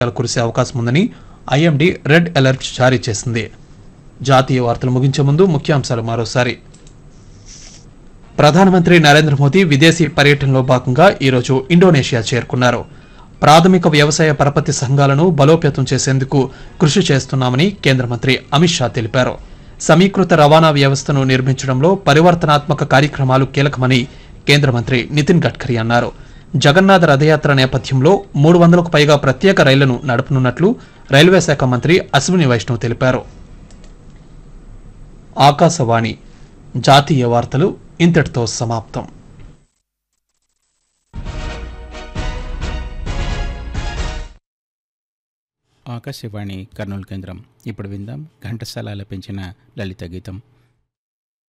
కురిసే అవకాశం ఉందని ఐఎండీ రెడ్ అలర్ట్ జారీ చేసింది జాతీయ వార్తలు ముగించే ముందు ముఖ్యాంశాలు మరోసారి ప్రధానమంత్రి నరేంద్ర మోదీ విదేశీ పర్యటనలో భాగంగా ఈరోజు ఇండోనేషియా చేరుకున్నారు ప్రాథమిక వ్యవసాయ పరపతి సంఘాలను బలోపేతం చేసేందుకు కృషి చేస్తున్నామని కేంద్ర మంత్రి అమిత్ షా తెలిపారు సమీకృత రవాణా వ్యవస్థను నిర్మించడంలో పరివర్తనాత్మక కార్యక్రమాలు కీలకమని కేంద్ర మంత్రి నితిన్ గడ్కరీ అన్నారు జగన్నాథ రథయాత్ర నేపథ్యంలో మూడు వందలకు పైగా ప్రత్యేక రైళ్లను నడపనున్నట్లు రైల్వే శాఖ మంత్రి అశ్విని వైష్ణవ్ తెలిపారు ఆకాశవాణి జాతీయ వార్తలు ఇంతటితో సమాప్తం ఆకాశవాణి కర్నూలు కేంద్రం ఇప్పుడు విందాం ఘంటసాల పెంచిన లలిత గీతం